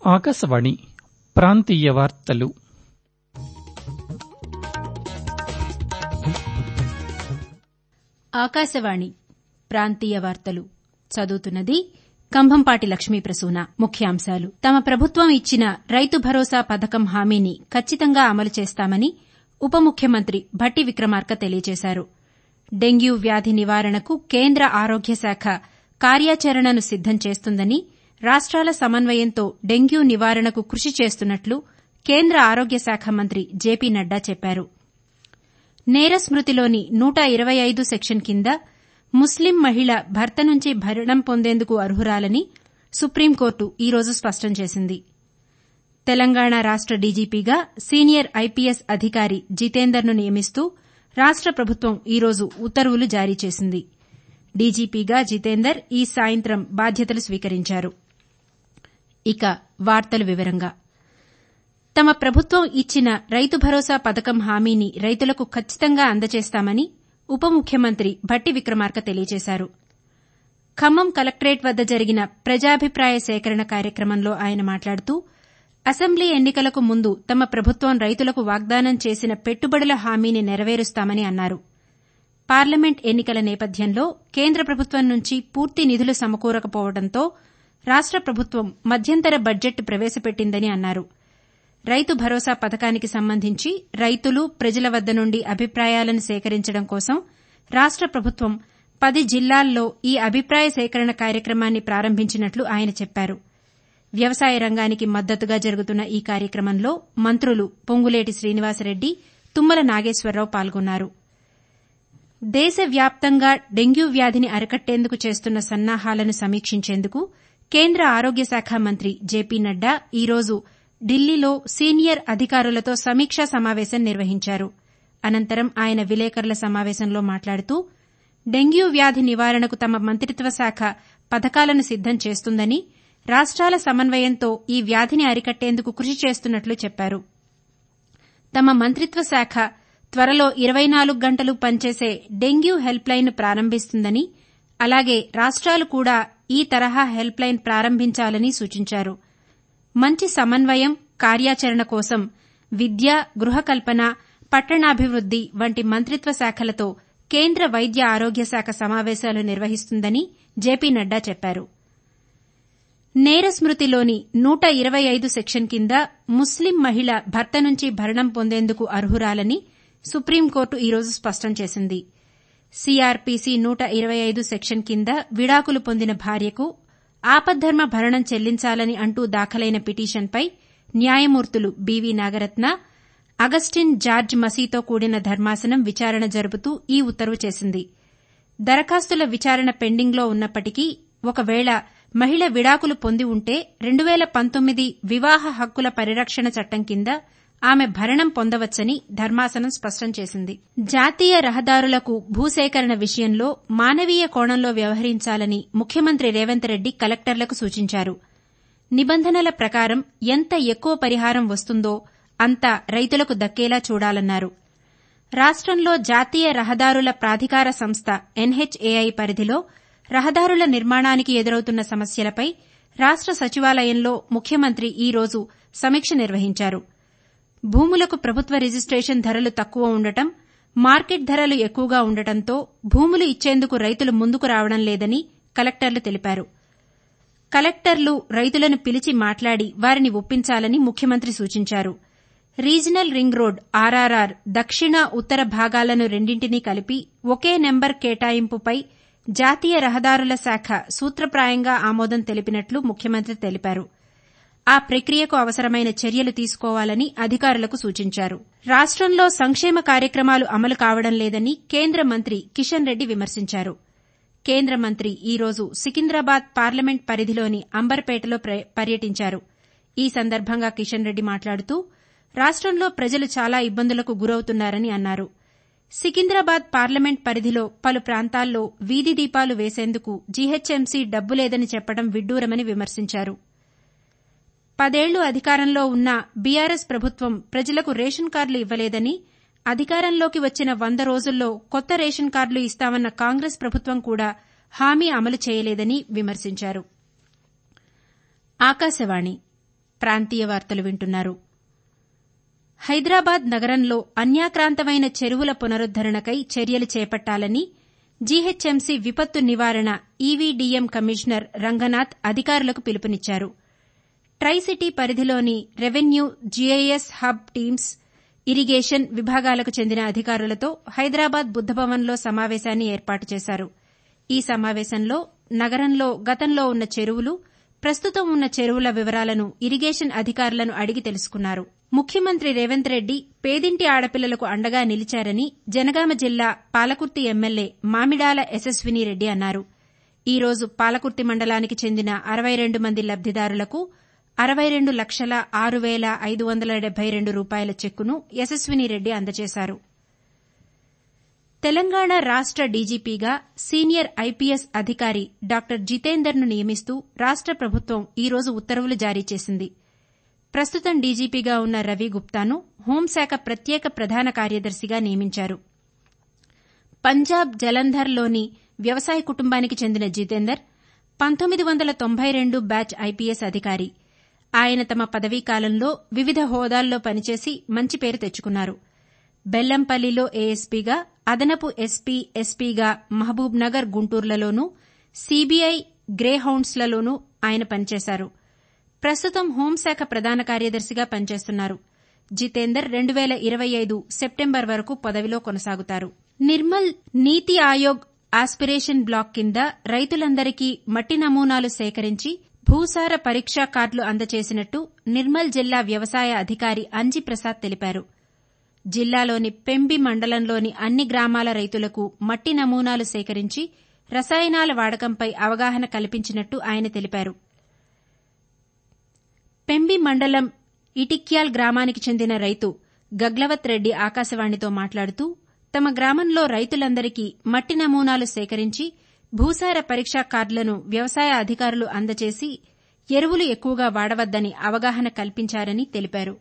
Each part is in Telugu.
ఆకాశవాణి ప్రాంతీయ వార్తలు ఆకాశవాణి ప్రాంతీయ వార్తలు చదువుతున్నది కంభంపాటి లక్ష్మీ ప్రసూన ముఖ్యాంశాలు తమ ప్రభుత్వం ఇచ్చిన రైతు భరోసా పథకం హామీని ఖచ్చితంగా అమలు చేస్తామని ఉప ముఖ్యమంత్రి భట్టి విక్రమార్క తెలియజేశారు డెంగ్యూ వ్యాధి నివారణకు కేంద్ర ఆరోగ్య శాఖ కార్యాచరణను సిద్దం చేస్తుందని రాష్ట్రాల సమన్వయంతో డెంగ్యూ నివారణకు కృషి చేస్తున్నట్లు కేంద్ర ఆరోగ్య శాఖ మంత్రి జేపీ నడ్డా చెప్పారు నేర స్మృతిలోని నూట ఇరవై ఐదు సెక్షన్ కింద ముస్లిం మహిళ భర్త నుంచి భరణం పొందేందుకు అర్హురాలని సుప్రీంకోర్టు ఈరోజు స్పష్టం చేసింది తెలంగాణ రాష్ట డీజీపీగా సీనియర్ ఐపీఎస్ అధికారి జితేందర్ను నియమిస్తూ రాష్ట ప్రభుత్వం ఈరోజు ఉత్తర్వులు జారీ చేసింది డీజీపీగా జితేందర్ ఈ సాయంత్రం బాధ్యతలు స్వీకరించారు ఇక వార్తల వివరంగా తమ ప్రభుత్వం ఇచ్చిన రైతు భరోసా పథకం హామీని రైతులకు ఖచ్చితంగా అందజేస్తామని ఉప ముఖ్యమంత్రి భట్టి విక్రమార్క తెలియజేశారు ఖమ్మం కలెక్టరేట్ వద్ద జరిగిన ప్రజాభిప్రాయ సేకరణ కార్యక్రమంలో ఆయన మాట్లాడుతూ అసెంబ్లీ ఎన్నికలకు ముందు తమ ప్రభుత్వం రైతులకు వాగ్దానం చేసిన పెట్టుబడుల హామీని నెరవేరుస్తామని అన్నారు పార్లమెంట్ ఎన్నికల నేపథ్యంలో కేంద్ర ప్రభుత్వం నుంచి పూర్తి నిధులు సమకూరకపోవడంతో రాష్ట ప్రభుత్వం మధ్యంతర బడ్జెట్ ప్రవేశపెట్టిందని అన్నారు రైతు భరోసా పథకానికి సంబంధించి రైతులు ప్రజల వద్ద నుండి అభిప్రాయాలను సేకరించడం కోసం రాష్ట ప్రభుత్వం పది జిల్లాల్లో ఈ అభిప్రాయ సేకరణ కార్యక్రమాన్ని ప్రారంభించినట్లు ఆయన చెప్పారు వ్యవసాయ రంగానికి మద్దతుగా జరుగుతున్న ఈ కార్యక్రమంలో మంత్రులు పొంగులేటి శ్రీనివాసరెడ్డి తుమ్మల నాగేశ్వరరావు పాల్గొన్నారు దేశవ్యాప్తంగా డెంగ్యూ వ్యాధిని అరికట్టేందుకు చేస్తున్న సన్నాహాలను సమీక్షించేందుకు కేంద్ర ఆరోగ్య శాఖ మంత్రి జేపీ నడ్డా ఈరోజు ఢిల్లీలో సీనియర్ అధికారులతో సమీక్షా సమావేశం నిర్వహించారు అనంతరం ఆయన విలేకరుల సమావేశంలో మాట్లాడుతూ డెంగ్యూ వ్యాధి నివారణకు తమ మంత్రిత్వ శాఖ పథకాలను సిద్దం చేస్తుందని రాష్ట్రాల సమన్వయంతో ఈ వ్యాధిని అరికట్టేందుకు కృషి చేస్తున్నట్లు చెప్పారు తమ మంత్రిత్వ శాఖ త్వరలో ఇరవై నాలుగు గంటలు పనిచేసే డెంగ్యూ హెల్ప్ లైన్ ప్రారంభిస్తుందని అలాగే రాష్ట్రాలు కూడా ఈ తరహా హెల్ప్ లైన్ ప్రారంభించాలని సూచించారు మంచి సమన్వయం కార్యాచరణ కోసం విద్య గృహకల్పన పట్టణాభివృద్ది వంటి మంత్రిత్వ శాఖలతో కేంద్ర వైద్య ఆరోగ్య శాఖ సమావేశాలు నిర్వహిస్తుందని జేపీ నడ్డా చెప్పారు నేర స్మృతిలోని నూట ఇరవై ఐదు సెక్షన్ కింద ముస్లిం మహిళ భర్త నుంచి భరణం పొందేందుకు అర్హురాలని సుప్రీంకోర్టు ఈరోజు స్పష్టం చేసింది సీఆర్పీసీ నూట ఇరవై ఐదు సెక్షన్ కింద విడాకులు పొందిన భార్యకు ఆపద్దర్మ భరణం చెల్లించాలని అంటూ దాఖలైన పిటిషన్పై న్యాయమూర్తులు బీవీ నాగరత్న అగస్టిన్ జార్జ్ మసీతో కూడిన ధర్మాసనం విచారణ జరుపుతూ ఈ ఉత్తర్వు చేసింది దరఖాస్తుల విచారణ పెండింగ్లో ఉన్నప్పటికీ ఒకవేళ మహిళ విడాకులు పొంది ఉంటే రెండు వేల పంతొమ్మిది వివాహ హక్కుల పరిరక్షణ చట్టం కింద ఆమె భరణం పొందవచ్చని ధర్మాసనం స్పష్టం చేసింది జాతీయ రహదారులకు భూసేకరణ విషయంలో మానవీయ కోణంలో వ్యవహరించాలని ముఖ్యమంత్రి రేవంత్ రెడ్డి కలెక్టర్లకు సూచించారు నిబంధనల ప్రకారం ఎంత ఎక్కువ పరిహారం వస్తుందో అంత రైతులకు దక్కేలా చూడాలన్నారు రాష్టంలో జాతీయ రహదారుల ప్రాధికార సంస్థ ఎన్హెచ్ఏఐ పరిధిలో రహదారుల నిర్మాణానికి ఎదురవుతున్న సమస్యలపై రాష్ట సచివాలయంలో ముఖ్యమంత్రి ఈ రోజు సమీక్ష నిర్వహించారు భూములకు ప్రభుత్వ రిజిస్టేషన్ ధరలు తక్కువ ఉండటం మార్కెట్ ధరలు ఎక్కువగా ఉండటంతో భూములు ఇచ్చేందుకు రైతులు ముందుకు రావడం లేదని కలెక్టర్లు తెలిపారు కలెక్టర్లు రైతులను పిలిచి మాట్లాడి వారిని ఒప్పించాలని ముఖ్యమంత్రి సూచించారు రీజనల్ రింగ్ రోడ్ ఆర్ఆర్ఆర్ దక్షిణ ఉత్తర భాగాలను రెండింటినీ కలిపి ఒకే నెంబర్ కేటాయింపుపై జాతీయ రహదారుల శాఖ సూత్రప్రాయంగా ఆమోదం తెలిపినట్లు ముఖ్యమంత్రి తెలిపారు ఆ ప్రక్రియకు అవసరమైన చర్యలు తీసుకోవాలని అధికారులకు సూచించారు రాష్టంలో సంక్షేమ కార్యక్రమాలు అమలు కావడం లేదని కేంద్ర మంత్రి కిషన్ రెడ్డి విమర్శించారు కేంద్ర మంత్రి ఈ రోజు సికింద్రాబాద్ పార్లమెంట్ పరిధిలోని అంబర్పేటలో పర్యటించారు ఈ సందర్భంగా కిషన్ రెడ్డి మాట్లాడుతూ రాష్టంలో ప్రజలు చాలా ఇబ్బందులకు గురవుతున్నారని అన్నారు సికింద్రాబాద్ పార్లమెంట్ పరిధిలో పలు ప్రాంతాల్లో వీధి దీపాలు వేసేందుకు జీహెచ్ఎంసీ డబ్బు లేదని చెప్పడం విడ్డూరమని విమర్శించారు పదేళ్లు అధికారంలో ఉన్న బీఆర్ఎస్ ప్రభుత్వం ప్రజలకు రేషన్ కార్డులు ఇవ్వలేదని అధికారంలోకి వచ్చిన వంద రోజుల్లో కొత్త రేషన్ కార్డులు ఇస్తామన్న కాంగ్రెస్ ప్రభుత్వం కూడా హామీ అమలు చేయలేదని విమర్శించారు ఆకాశవాణి ప్రాంతీయ వార్తలు వింటున్నారు హైదరాబాద్ నగరంలో అన్యాక్రాంతమైన చెరువుల పునరుద్దరణకై చర్యలు చేపట్టాలని జీహెచ్ఎంసీ విపత్తు నివారణ ఈవీడీఎం కమిషనర్ రంగనాథ్ అధికారులకు పిలుపునిచ్చారు ట్రైసిటీ పరిధిలోని revenue GIS hub teams irrigation విభాగాలకు చెందిన అధికారులతో హైదరాబాద్ బుద్దభవన్లో సమావేశాన్ని ఏర్పాటు చేశారు ఈ సమావేశంలో నగరంలో గతంలో ఉన్న చెరువులు ప్రస్తుతం ఉన్న చెరువుల వివరాలను ఇరిగేషన్ అధికారులను అడిగి తెలుసుకున్నారు ముఖ్యమంత్రి రేవంత్ రెడ్డి పేదింటి ఆడపిల్లలకు అండగా నిలిచారని జనగామ జిల్లా పాలకుర్తి ఎమ్మెల్యే మామిడాల యశస్వినిరెడ్డి అన్నారు ఈ రోజు పాలకుర్తి మండలానికి చెందిన అరవై రెండు మంది లబ్దిదారులకు అరవై రెండు లక్షల ఆరు వేల ఐదు వందల డెబ్బై రెండు రూపాయల చెక్కును యశస్వినిరెడ్డి అందజేశారు తెలంగాణ రాష్ట డీజీపీగా సీనియర్ ఐపీఎస్ అధికారి డాక్టర్ జితేందర్ను నియమిస్తూ రాష్ట ప్రభుత్వం ఈ రోజు ఉత్తర్వులు జారీ చేసింది ప్రస్తుతం డీజీపీగా ఉన్న రవి గుప్తాను హోంశాఖ ప్రత్యేక ప్రధాన కార్యదర్శిగా నియమించారు పంజాబ్ జలంధర్లోని వ్యవసాయ కుటుంబానికి చెందిన జితేందర్ పంతొమ్మిది వందల తొంభై రెండు బ్యాచ్ ఐపీఎస్ అధికారి ఆయన తమ పదవీకాలంలో వివిధ హోదాల్లో పనిచేసి మంచి పేరు తెచ్చుకున్నారు బెల్లంపల్లిలో ఏఎస్పీగా అదనపు ఎస్పీ ఎస్పీగా మహబూబ్ నగర్ గుంటూరులలోనూ సీబీఐ గ్రే హౌండ్స్లలోనూ ఆయన పనిచేశారు ప్రస్తుతం హోంశాఖ ప్రధాన కార్యదర్శిగా పనిచేస్తున్నారు జితేందర్ రెండు వేల ఇరవై ఐదు సెప్టెంబర్ వరకు పదవిలో కొనసాగుతారు నిర్మల్ నీతి ఆయోగ్ ఆస్పిరేషన్ బ్లాక్ కింద రైతులందరికీ మట్టి నమూనాలు సేకరించి భూసార పరీక్షా కార్డులు అందజేసినట్టు నిర్మల్ జిల్లా వ్యవసాయ అధికారి అంజి ప్రసాద్ తెలిపారు జిల్లాలోని పెంబి మండలంలోని అన్ని గ్రామాల రైతులకు మట్టి నమూనాలు సేకరించి రసాయనాల వాడకంపై అవగాహన కల్పించినట్టు ఆయన తెలిపారు పెంబి మండలం ఇటిక్యాల్ గ్రామానికి చెందిన రైతు గగ్లవత్ రెడ్డి ఆకాశవాణితో మాట్లాడుతూ తమ గ్రామంలో రైతులందరికీ మట్టి నమూనాలు సేకరించి భూసార పరీక్షా కార్డులను వ్యవసాయ అధికారులు అందజేసి ఎరువులు ఎక్కువగా వాడవద్దని అవగాహన కల్పించారని తెలిపారు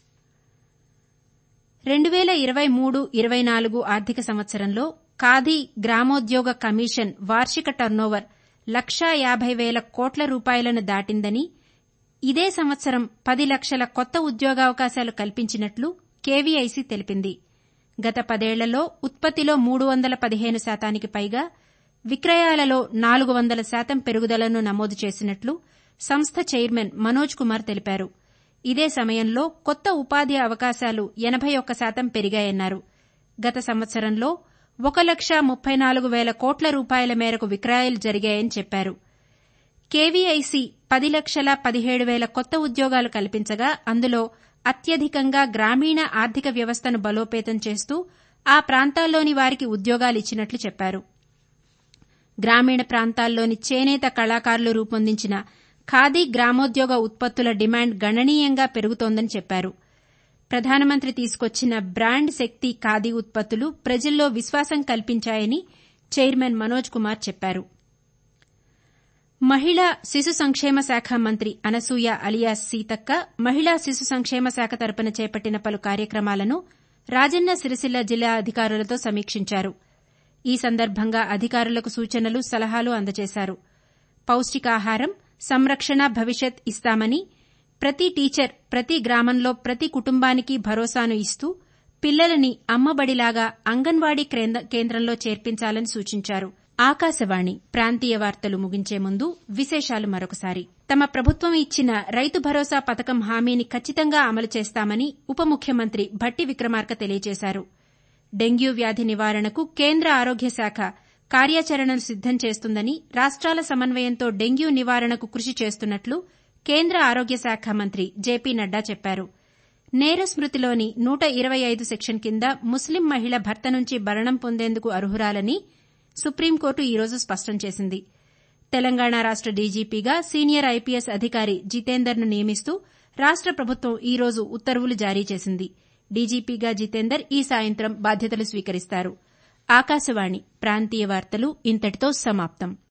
రెండు వేల ఇరవై మూడు ఇరవై నాలుగు ఆర్థిక సంవత్సరంలో ఖాదీ గ్రామోద్యోగ కమిషన్ వార్షిక టర్నోవర్ లక్షా యాబై వేల కోట్ల రూపాయలను దాటిందని ఇదే సంవత్సరం పది లక్షల కొత్త ఉద్యోగావకాశాలు కల్పించినట్లు కేవీఐసీ తెలిపింది గత పదేళ్లలో ఉత్పత్తిలో మూడు వందల పదిహేను శాతానికి పైగా విక్రయాలలో నాలుగు వందల శాతం పెరుగుదలను నమోదు చేసినట్లు సంస్థ చైర్మన్ మనోజ్ కుమార్ తెలిపారు ఇదే సమయంలో కొత్త ఉపాధి అవకాశాలు ఎనబై ఒక్క శాతం పెరిగాయన్నారు గత సంవత్సరంలో ఒక లక్ష ముప్పై నాలుగు వేల కోట్ల రూపాయల మేరకు విక్రయాలు జరిగాయని చెప్పారు కేవీఐసీ పది లక్షల పదిహేడు వేల కొత్త ఉద్యోగాలు కల్పించగా అందులో అత్యధికంగా గ్రామీణ ఆర్థిక వ్యవస్థను బలోపేతం చేస్తూ ఆ ప్రాంతాల్లోని వారికి ఉద్యోగాలిచ్చినట్లు చెప్పారు గ్రామీణ ప్రాంతాల్లోని చేనేత కళాకారులు రూపొందించిన ఖాదీ గ్రామోద్యోగ ఉత్పత్తుల డిమాండ్ గణనీయంగా పెరుగుతోందని చెప్పారు ప్రధానమంత్రి తీసుకొచ్చిన బ్రాండ్ శక్తి ఖాదీ ఉత్పత్తులు ప్రజల్లో విశ్వాసం కల్పించాయని చైర్మన్ మనోజ్ కుమార్ చెప్పారు మహిళా శిశు సంక్షేమ శాఖ మంత్రి అనసూయ అలియాస్ సీతక్క మహిళా శిశు సంక్షేమ శాఖ తరపున చేపట్టిన పలు కార్యక్రమాలను రాజన్న సిరిసిల్ల జిల్లా అధికారులతో సమీక్షించారు ఈ సందర్భంగా అధికారులకు సూచనలు సలహాలు అందజేశారు పౌష్టికాహారం సంరక్షణ భవిష్యత్ ఇస్తామని ప్రతి టీచర్ ప్రతి గ్రామంలో ప్రతి కుటుంబానికి భరోసాను ఇస్తూ పిల్లలని అమ్మబడిలాగా అంగన్వాడీ కేంద్రంలో చేర్పించాలని సూచించారు ఆకాశవాణి ప్రాంతీయ వార్తలు ముగించే ముందు విశేషాలు మరొకసారి తమ ప్రభుత్వం ఇచ్చిన రైతు భరోసా పథకం హామీని ఖచ్చితంగా అమలు చేస్తామని ఉప ముఖ్యమంత్రి భట్టి విక్రమార్క తెలియజేశారు డెంగ్యూ వ్యాధి నివారణకు కేంద్ర ఆరోగ్య శాఖ కార్యాచరణను సిద్దం చేస్తుందని రాష్ట్రాల సమన్వయంతో డెంగ్యూ నివారణకు కృషి చేస్తున్నట్లు కేంద్ర ఆరోగ్య శాఖ మంత్రి జేపీ నడ్డా చెప్పారు నేర స్మృతిలోని నూట ఇరవై ఐదు సెక్షన్ కింద ముస్లిం మహిళ భర్త నుంచి భరణం పొందేందుకు అర్హురాలని సుప్రీంకోర్టు ఈ రోజు స్పష్టం చేసింది తెలంగాణ రాష్ట డీజీపీగా సీనియర్ ఐపీఎస్ అధికారి జితేందర్ను నియమిస్తూ రాష్ట ప్రభుత్వం ఈ రోజు ఉత్తర్వులు జారీ చేసింది డీజీపీగా జితేందర్ ఈ సాయంత్రం బాధ్యతలు స్వీకరిస్తారు ఆకాశవాణి ప్రాంతీయ వార్తలు ఇంతటితో సమాప్తం